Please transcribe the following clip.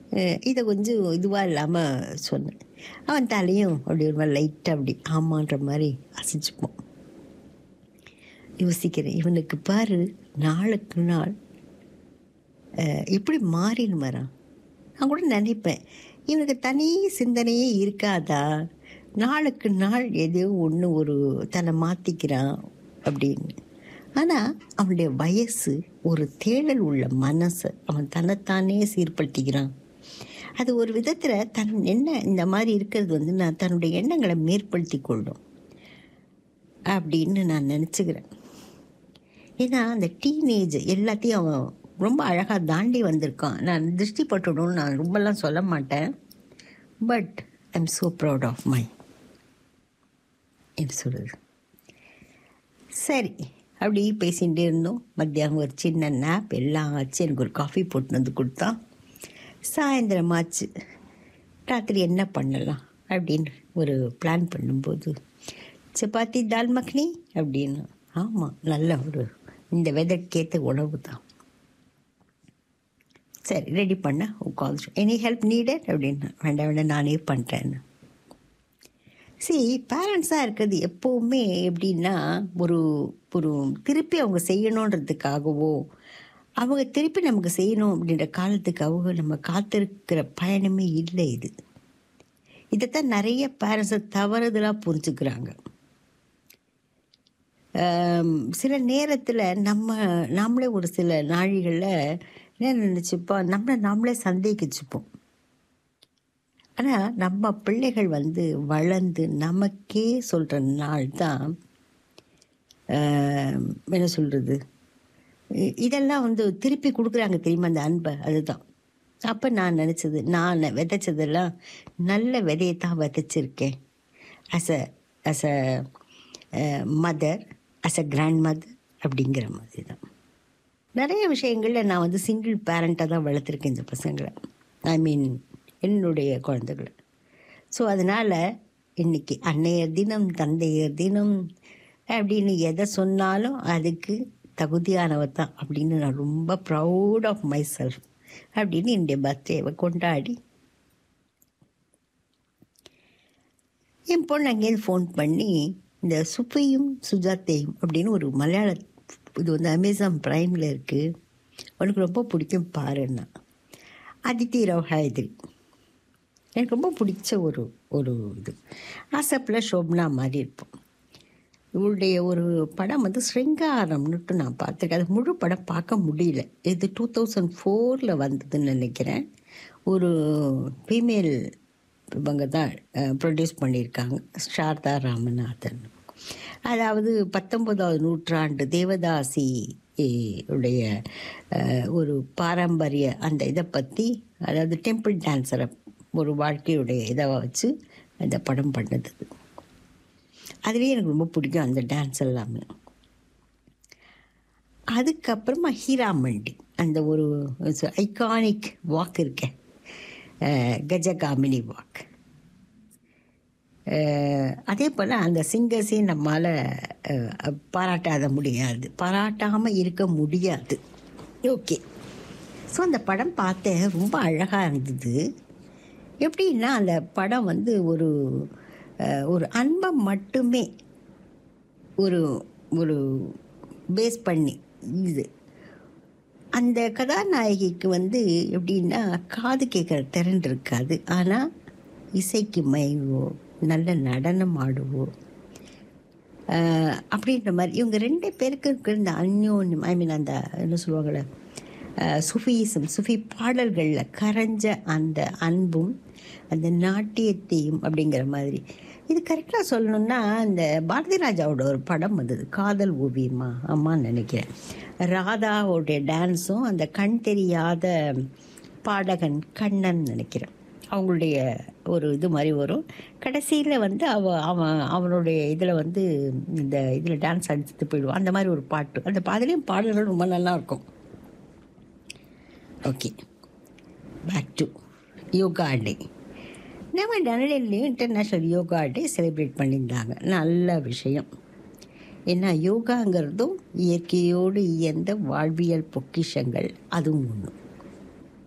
அஹ் இதை கொஞ்சம் இதுவாக இல்லாமல் சொன்னேன் அவன் தலையும் அப்படி ஒரு மாதிரி லைட்டாக அப்படி ஆமான்ற மாதிரி அசைச்சுப்போம் யோசிக்கிறேன் இவனுக்கு பாரு நாளுக்கு நாள் அஹ், எப்படி மாறின்னு வரான் நான் கூட நினைப்பேன் இவனுக்கு தனி சிந்தனையே இருக்காதா நாளுக்கு நாள் ஏதோ ஒன்று ஒரு தன்னை மாற்றிக்கிறான் அப்படின்னு ஆனால் அவனுடைய வயசு ஒரு தேடல் உள்ள மனசை அவன் தன்னைத்தானே சீர்படுத்திக்கிறான் அது ஒரு விதத்தில் தன் என்ன இந்த மாதிரி இருக்கிறது வந்து நான் தன்னுடைய எண்ணங்களை மேற்படுத்தி கொள்ளும் அப்படின்னு நான் நினச்சிக்கிறேன் ஏன்னா அந்த டீனேஜ் எல்லாத்தையும் அவன் ரொம்ப அழகாக தாண்டி வந்திருக்கான் நான் திருஷ்டி பட்டுடணும்னு நான் ரொம்பலாம் சொல்ல மாட்டேன் but I am so proud of my என்ன சொல்கிறது சரி அப்படி பேசிகிட்டே இருந்தோம் மத்தியானம் ஒரு சின்ன நேப் எல்லாம் ஆச்சு எனக்கு ஒரு காஃபி போட்டு வந்து கொடுத்தான் சாயந்தரம் ஆச்சு ராத்திரி என்ன பண்ணலாம் அப்படின்னு ஒரு பிளான் பண்ணும்போது சப்பாத்தி தால் மக்னி அப்படின்னு ஆமாம் நல்ல ஒரு இந்த வெதற்கேற்ற உணவு தான் சரி ரெடி பண்ண கால் எனி ஹெல்ப் நீடட் அப்படின்னு வேண்டாம் வேண்டாம் நானே பண்ணுறேன்னு சி பேரண்ட்ஸாக இருக்கிறது எப்போவுமே எப்படின்னா ஒரு ஒரு திருப்பி அவங்க செய்யணுன்றதுக்காகவோ அவங்க திருப்பி நமக்கு செய்யணும் அப்படின்ற காலத்துக்காகவோ நம்ம காத்திருக்கிற பயணமே இல்லை இது இதைத்தான் நிறைய பேரண்ட்ஸை தவறுதலாக புரிஞ்சுக்கிறாங்க ஆம், சில நேரத்தில் நம்ம நாமளே ஒரு சில நாழிகளில் என்ன நினச்சிப்போம் நம்மளை நாமளே சந்தேகிச்சுப்போம் ஆனால் நம்ம பிள்ளைகள் வந்து வளர்ந்து நமக்கே சொல்கிற நாள் தான் ஆம், என்ன சொல்கிறது இதெல்லாம் வந்து திருப்பி கொடுக்குறாங்க தெரியுமா அந்த அன்பை அதுதான் அப்போ நான் நினச்சது நான் விதைச்சதெல்லாம் நல்ல விதையை தான் விதைச்சிருக்கேன் as a as a mother as a grandmother அப்படிங்கிற மாதிரி தான் நிறைய விஷயங்களில் நான் வந்து சிங்கிள் பேரண்ட்டாக தான் வளர்த்துருக்கேன் இந்த பசங்களை ஐ மீன் என்னுடைய குழந்தைகளை ஸோ அதனால் இன்னைக்கு அன்னையர் தினம் தந்தையர் தினம் அப்படின்னு எதை சொன்னாலும் அதுக்கு தகுதியானவ தான் அப்படின்னு நான் ரொம்ப ப்ரௌட் ஆஃப் மை செல்ஃப் அப்படின்னு என்னுடைய பர்த்டேவை கொண்டாடி என் பொண்ணு அங்கேருந்து ஃபோன் பண்ணி இந்த சுப்பையும் சுஜாத்தையும் அப்படின்னு ஒரு மலையாள இது வந்து அமேசான் ப்ரைமில் இருக்குது உனக்கு ரொம்ப பிடிக்கும் பாருன்னா அதித்தி ராவ் ஹாயத்ரி எனக்கு ரொம்ப பிடிச்ச ஒரு ஒரு இது ஆசப்பில் ஷோப்னா மாதிரி இருப்போம் இவளுடைய ஒரு படம் வந்து ஸ்ருங்காரம்னுட்டு நான் பார்த்துருக்கேன் அது முழு படம் பார்க்க முடியல இது டூ தௌசண்ட் ஃபோரில் வந்ததுன்னு நினைக்கிறேன் ஒரு ஃபீமேல் இவங்க தான் ப்ரொடியூஸ் பண்ணியிருக்காங்க சாரதா ராமநாதன் அதாவது பத்தொன்பதாவது நூற்றாண்டு தேவதாசி இ- உடைய அஹ், ஒரு பாரம்பரிய அந்த இதை பற்றி அதாவது டெம்பிள் டான்ஸரை ஒரு வாழ்க்கையுடைய இதை வச்சு அந்த படம் பண்ணது அதுலேயே எனக்கு ரொம்ப பிடிக்கும் அந்த டான்ஸ் எல்லாமே அதுக்கப்புறமா ஹீராமண்டி அந்த ஒரு ஐகானிக் வாக் இருக்கேன் கஜகாமினி வாக் அதே போல் அந்த சிங்கர்ஸையும் நம்மால் பாராட்டாத முடியாது பாராட்டாமல் இருக்க முடியாது ஓகே ஸோ அந்த படம் பார்த்தேன் ரொம்ப அழகாக இருந்தது எப்படின்னா அந்த படம் வந்து ஒரு அஹ், ஒரு அன்பை மட்டுமே ஒரு ஒரு பேஸ் பண்ணி இது அந்த கதாநாயகிக்கு வந்து எப்படின்னா காது கேட்குற திறன் இருக்காது ஆனால் இசைக்கு மயங்குவோ நல்ல நடனம் ஆடுவோ ஆஹ் அப்படின்ற மாதிரி இவங்க ரெண்டு பேருக்கு இருக்கிற இந்த அந்யோன்யம் ஐ மீன் அந்த என்ன சொல்லுவாங்கள்ல சுஃபிசம் சுஃபி பாடல்களில் கரைஞ்ச அந்த அன்பும் அந்த நாட்டியத்தையும் அப்படிங்கிற மாதிரி இது கரெக்டாக சொல்லணும்னா இந்த பாரதி ராஜாவோட ஒரு படம் வந்தது காதல் ஓவியமா ஆமான்னு நினைக்கிறேன் ராதாவோடைய டான்ஸும் அந்த கண் தெரியாத பாடகன் கண்ணன் நினைக்கிறேன் அவங்களுடைய ஒரு இது மாதிரி வரும் கடைசியில் வந்து அவ அவன் அவனுடைய இதில் வந்து இந்த இதில் டான்ஸ் அடிச்சுட்டு போயிடுவான் அந்த மாதிரி ஒரு பாட்டு அந்த பாடலையும் பாடல்கள் ரொம்ப நல்லா இருக்கும் okay back to yoga day நம்ம டனடேலையும் இன்டர்நேஷ்னல் யோகா டே செலிப்ரேட் பண்ணியிருந்தாங்க நல்ல விஷயம் ஏன்னா யோகாங்கிறதும் இயற்கையோடு இயந்த வாழ்வியல் பொக்கிஷங்கள் அதுவும் ஒன்று